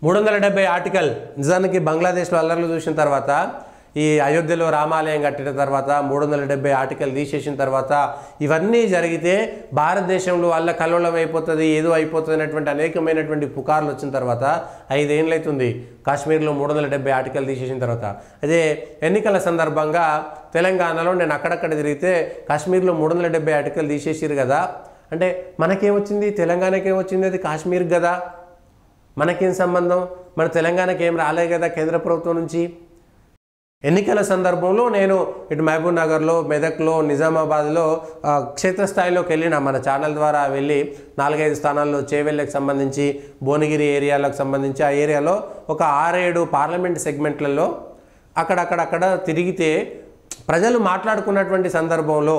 మూడు వందల డెబ్బై ఆర్టికల్ నిజానికి బంగ్లాదేశ్లో అల్లర్లు చూసిన తర్వాత ఈ అయోధ్యలో రామాలయం కట్టిన తర్వాత మూడు వందల డెబ్బై ఆర్టికల్ తీసేసిన తర్వాత ఇవన్నీ జరిగితే భారతదేశంలో వల్ల కల్లోలం అయిపోతుంది ఏదో అయిపోతుంది అనేటువంటి అనేకమైనటువంటి పుకార్లు వచ్చిన తర్వాత ఐదేళ్ళు అవుతుంది కాశ్మీర్లో మూడు వందల డెబ్బై ఆర్టికల్ తీసేసిన తర్వాత అదే ఎన్నికల సందర్భంగా తెలంగాణలో నేను అక్కడక్కడ తిరిగితే కాశ్మీర్లో మూడు వందల డెబ్బై ఆర్టికల్ తీసేసిరు కదా అంటే మనకేమొచ్చింది తెలంగాణకేమొచ్చింది అది కాశ్మీర్ కదా మనకేం సంబంధం మన తెలంగాణకి ఏం రాలే కదా కేంద్ర ప్రభుత్వం నుంచి ఎన్నికల సందర్భంలో నేను ఇటు మహబూబ్ నగర్లో మెదక్లో నిజామాబాద్లో ఆ, క్షేత్రస్థాయిలోకి వెళ్ళిన మన ఛానల్ ద్వారా వెళ్ళి నాలుగైదు స్థానాల్లో చేవెళ్ళకి సంబంధించి భువనగిరి ఏరియాలకు సంబంధించి ఆ ఏరియాలో ఒక ఆరేడు పార్లమెంట్ సెగ్మెంట్లలో అక్కడక్కడక్కడ తిరిగితే ప్రజలు మాట్లాడుకున్నటువంటి సందర్భంలో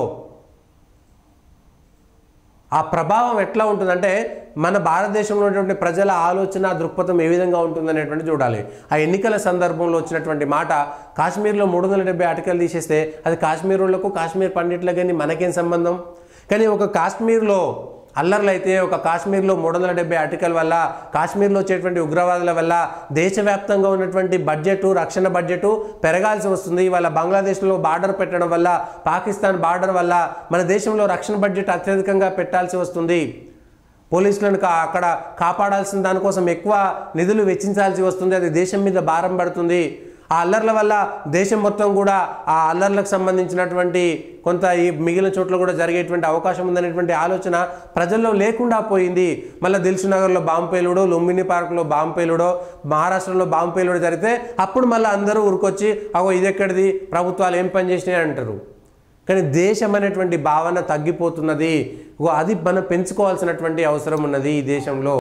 ఆ ప్రభావం ఎట్లా ఉంటుందంటే మన భారతదేశంలో ఉన్నటువంటి ప్రజల ఆలోచన దృక్పథం ఏ విధంగా ఉంటుందనేటువంటి చూడాలి ఆ ఎన్నికల సందర్భంలో వచ్చినటువంటి మాట కాశ్మీర్లో మూడు వందల డెబ్బై ఆర్టికల్ తీసేస్తే అది కాశ్మీర్ వాళ్ళకు కాశ్మీర్ పండిట్లకు కానీ మనకేం సంబంధం కానీ ఒక కాశ్మీర్లో అల్లర్లు అయితే ఒక కాశ్మీర్లో మూడు వందల డెబ్బై ఆర్టికల్ వల్ల కాశ్మీర్లో వచ్చేటువంటి ఉగ్రవాదుల వల్ల దేశవ్యాప్తంగా ఉన్నటువంటి బడ్జెట్ రక్షణ బడ్జెట్ పెరగాల్సి వస్తుంది వాళ్ళ బంగ్లాదేశ్లో బార్డర్ పెట్టడం వల్ల పాకిస్తాన్ బార్డర్ వల్ల మన దేశంలో రక్షణ బడ్జెట్ అత్యధికంగా పెట్టాల్సి వస్తుంది పోలీసులను కా అక్కడ కాపాడాల్సిన దానికోసం ఎక్కువ నిధులు వెచ్చించాల్సి వస్తుంది అది దేశం మీద భారం పడుతుంది ఆ అల్లర్ల వల్ల దేశం మొత్తం కూడా ఆ అల్లర్లకు సంబంధించినటువంటి కొంత ఈ మిగిలిన చోట్ల కూడా జరిగేటువంటి అవకాశం ఉందనేటువంటి ఆలోచన ప్రజల్లో లేకుండా పోయింది మళ్ళీ దిల్సునగర్లో బాంబు పేలుడో లుంబిని పార్కులో బాంబు పేలుడో మహారాష్ట్రలో బాంబు పేలుడు జరిగితే అప్పుడు మళ్ళీ అందరూ ఊరుకొచ్చి అగో ఇది ఎక్కడిది ప్రభుత్వాలు ఏం పని చేసినాయి అంటారు కానీ దేశం అనేటువంటి భావన తగ్గిపోతున్నది ఇగో అది మనం పెంచుకోవాల్సినటువంటి అవసరం ఉన్నది ఈ దేశంలో